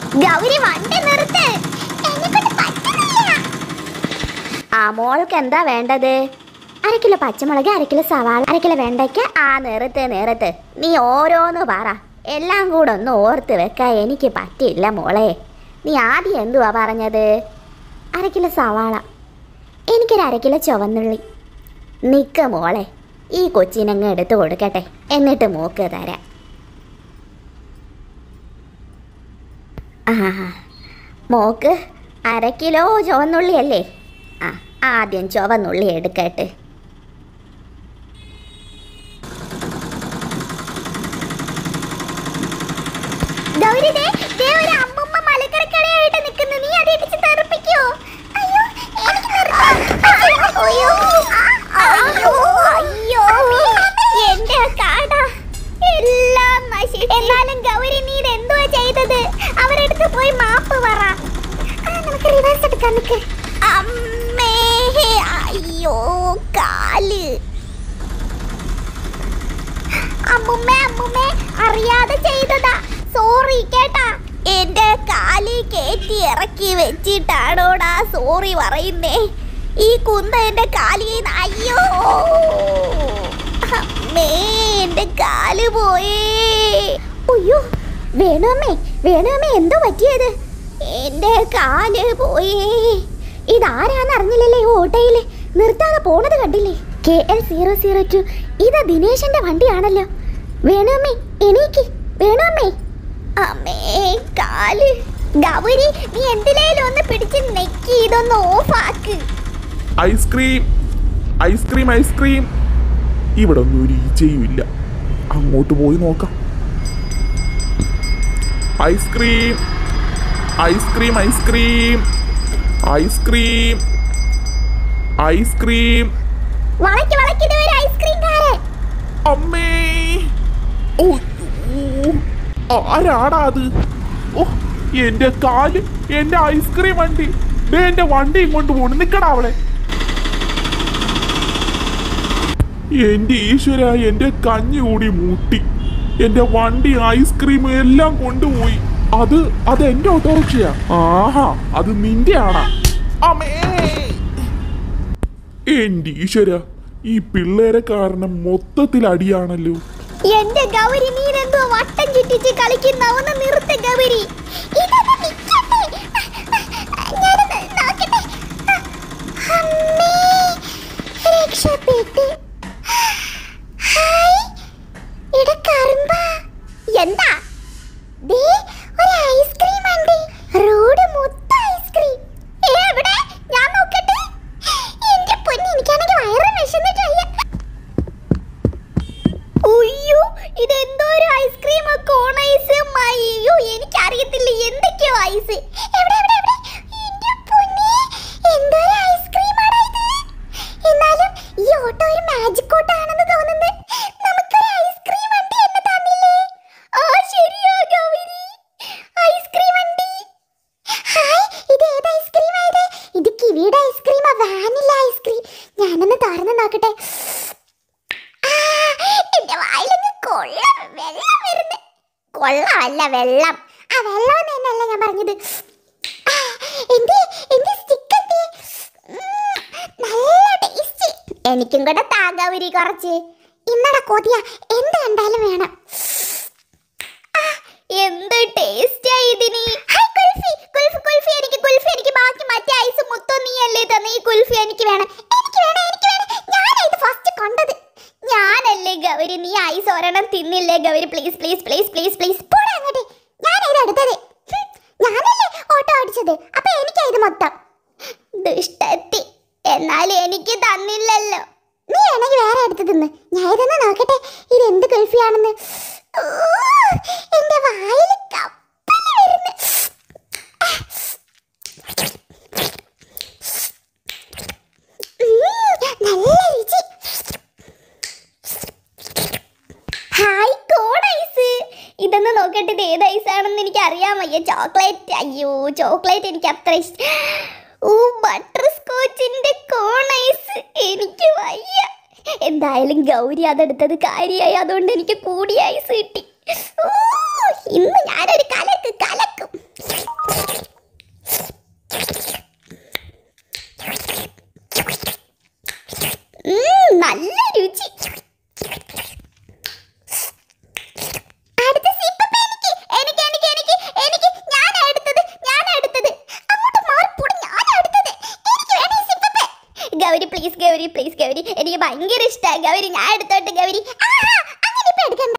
ഗൗരി വണ്ടി നിർത്ത് എന്നെക്കൊണ്ട് പറ്റുന്നില്ല ആ മോൾക്ക് എന്താ വേണ്ടത് അര കിലോ പച്ചമുളക് അര കിലോ സവാള അര കിലോ വെണ്ടയ്ക്ക ആ നിറത്ത് നിറത്ത് നീ ഓരോന്ന് പറ എല്ലാം കൂടെ ഒന്ന് ഓർത്ത് വെക്കാൻ എനിക്ക് പറ്റില്ല മോളെ നീ ആദ്യം എന്തുവാ പറഞ്ഞത് അര കിലോ സവാള എനിക്കൊരു അര കിലോ ചുവന്നുള്ളി നിൽക്ക മോളെ ഈ കൊച്ചിനങ്ങ് എടുത്തു കൊടുക്കട്ടെ എന്നിട്ട് മൂക്ക് തരാം ആ മോക്ക് അര കിലോ ചുവന്നുള്ളി അല്ലേ ആ ആദ്യം ചുവന്നുള്ളി എടുക്കട്ടെ ഗൗരി ദേ, ദേ ഒരു അമ്മുമ്മ മലക്കറിക്കടയായിട്ട് നിൽക്കുന്നു. നീ അത് ഇടിച്ച് തെറിപ്പിക്കോ? അയ്യോ, എനിക്ക് നിർത്താം. അയ്യോ, ആ, അയ്യോ, അയ്യോ, എന്റെ കാട. എല്ലാം നശി എന്നാലും ഗൗരി നീ ഇത് എന്തുവാ ചെയ്തത് അവരെടുത്ത് പോയി മാപ്പ് പറ ആ, നമുക്ക് റിവേഴ്സ് എടുക്കാൻ നിക്ക് അമ്മേ അയ്യോ കാല് അമ്മുമ്മേ അമ്മുമ്മേ അറിയാതെ ചെയ്തതാ സോറി കേട്ടാ എന്റെ കാലി കയറ്റി ഇറക്കി വെച്ചിട്ടാണോടാ സോറി പറയുന്നേ ഈ കുന്ത എന്റെ കാലിൽ അയ്യോ അമ്മേ എന്റെ കാല് പോയേ അയ്യോ വേണുമ്മേ വേണുമ്മേ എന്തോ പറ്റിയത് എന്റെ കാല് പോയേ ഇതാരാന്ന് അറിഞ്ഞില്ലല്ലേ ഈ ഓട്ടോയില് നിർത്താതെ പോണത് കണ്ടില്ലേ K L zero zero two ഇത് ദിനേശന്റെ വണ്ടിയാണല്ലോ വേണുമ്മേ എണീക്ക് വേണുമ്മേ അമ്മേ കാല് ഗൗരി നീ എന്തിലേലും ഒന്ന് പിടിച്ച് നെക്കി ഇതൊന്ന് ഓഫാക്ക് ഐസ്ക്രീം ഐസ്ക്രീം ഐസ്ക്രീം ഇവിടെ ഒന്നും ഒരു ഈച്ചയും ഇല്ല അങ്ങോട്ട് പോയി നോക്കാം ice cream ice cream ice cream ice cream ice cream വളയ്ക്ക് വളയ്ക്കുന്ന ഒരു ഐസ്ക്രീം കാരൻ അമ്മേ ഓ ഓ, ആരാടാ അത് ഓ എന്റെ കാല് എന്റെ ഐസ്ക്രീം വണ്ടി ദേ എന്റെ വണ്ടി ഇങ്ങോട്ട് പോണു നിക്കടാ അവളെ എന്റെ ഈശ്വര എന്റെ കഞ്ഞി കൂടി മൂട്ടി എന്റെ വണ്ടി ഐസ്ക്രീം എല്ലാം കൊണ്ടുപോയി അത് അത് എന്റെ ഓട്ടോറിക്ഷയാ ആഹാ അത് നിന്റെ ആണാ അമ്മേ എന്റെ ഈശ്വര ഈ പിള്ളേരെ കാരണം മൊത്തത്തിൽ അടിയാണല്ലോ എന്റെ ഗൗരി നീ എന്തോ വട്ടം ചുറ്റിച്ച് കളിക്കുന്ന ഒന്ന് നിർത്ത ഗൗരി ഇതൊന്ന് നിക്കട്ടെ. ഞാനൊന്ന് നോക്കട്ടെ. അമ്മേ, രക്ഷപ്പെട്ട്. ഹായ്, എടാ കറുമ്പാ. എന്താ ദേ, ഒരു ഐസ്ക്രീം ഉണ്ട് റോഡ് മൊത്തം ഐസ്ക്രീം ഏ, എവിടെ ഞാൻ നോക്കട്ടെ എന്റെ പൊന്നി എനിക്കാണെങ്കിൽ വയറ് വിശന്നിട്ട് വയ്യ ഉയ്യോ ഇതെന്തോ ഒരു ഐസ്ക്രീം കോൺ ഐസ് അയ്യോ എനിക്കറിയത്തില്ല എന്തൊക്കെയോ ഐസ് എവിടെ എവിടെ എവിടെ എന്റെ പൊന്നേ എന്തോ ഒരു ഐസ്ക്രീമാണ് ഇത് എന്നാലും ഈ ഓട്ടോ ഒരു മാജിക് ഓട്ടോ ആണെന്ന് തോന്നുന്നു നമുക്കൊരു ഐസ്ക്രീം വണ്ടി എന്നെ തന്നില്ലേ ആ ശരിയാ ഗൗരി ഐസ്ക്രീം വണ്ടി ഹായ് ഇത് ഏത് ഐസ്ക്രീം ഇത് ഇത് കിവിയുടെ ഐസ്ക്രീമാ വാനില ഐസ്ക്രീം ഞാനൊന്ന് തുറന്ന് നോക്കട്ടെ ആ, എന്റെ വായിലൊന്ന് കൊള്ളം വെള്ളം വരുന്നു കൊള്ളമല്ല വെള്ളം ആ വെള്ളം തന്നെയല്ല ഞാൻ പറഞ്ഞത് ആ, എന്റെ എന്റെ സ്റ്റിക്ക് എന്തേ? ഉം, നല്ല ടേസ്റ്റ് എനിക്കും കൂടെ താകാവരി കുറച്ച് ഇന്നടെ കൊതിയ എന്ത് കണ്ടാലും വേണം ആ, എന്ത് ടേസ്റ്റ് ഇതിന് ഹായ് കുൽഫി കുൽഫി കുൽഫി എനിക്ക് കുൽഫി എനിക്ക് ബാക്കി മറ്റേ ഐസ് മൊത്തം നീ അല്ലേ തന്നെ ഈ കുൽഫി എനിക്ക് വേണം എനിക്ക് വേണം എനിക്ക് വേണം ഞാനാ ഇത് ഫസ്റ്റ് കൊണ്ടത് ഞാനല്ലേ ഗൗരി നീ ഐസ് ഒരെണ്ണം തിന്നില്ലേ Gauri please please please please please പോടാ അങ്ങോട്ട് ഞാനാ ഇത് എടുത്തത് ഹും, ഞാനല്ലേ ഓട്ടോ ഓടിച്ചത് അപ്പൊ എനിക്കാ ഇത് മൊത്തം ദുഷ്ടത്തി എന്നാൽ എനിക്ക് തന്നില്ലല്ലോ നീ വേണമെങ്കിൽ വേറെ എടുത്ത് തിന്ന് ഞാൻ ഇതൊന്ന് നോക്കട്ടെ ഇത് എന്ത് കുൽഫിയാണെന്ന് ഊ, എന്റെ വായിൽ കപ്പല് വരുന്നു ഉം, നല്ല രുചി ഹായ് കോൺ ഐസ് ഇതൊന്ന് നോക്കട്ടെ ഇത് ഏത് ഐസ് ആണെന്ന് എനിക്ക് അറിയാൻ വയ്യ ചോക്ലേറ്റ് അയ്യോ ചോക്ലേറ്റ് എനിക്ക് അത്ര ഇഷ്ടം ഓ ബട്ടർ സ്കോച്ചിന്റെ കോൺ ഐസ് എനിക്ക് വയ്യ എന്തായാലും ഗൗരി അതെടുത്തത് കാര്യമായി അതുകൊണ്ട് എനിക്ക് കൂടിയ ഐസ് കിട്ടി ഓ ഇന്ന് ഞാനൊരു കലക്ക് കലക്കും നല്ല രുചി അടുത്ത സിപ്പപ്പ എനിക്ക് എനിക്ക് എനിക്ക് എനിക്ക് എനിക്ക് ഞാൻ എടുത്തത് ഞാൻ എടുത്തത് അങ്ങോട്ട് മാറിപ്പോടി ഞാൻ എടുത്തത് എനിക്ക് വേണം ഈ സിപ്പപ്പ ഗൗരി പ്ലീസ് ഗൗരി പ്ലീസ് ഗൗരി എനിക്ക് ഭയങ്കര ഇഷ്ടമായി ഗൗരി ഞാൻ എടുത്തോട്ടെ ഗൗരി ആഹാ, അങ്ങനെ ഇപ്പൊ എടുക്കണ്ട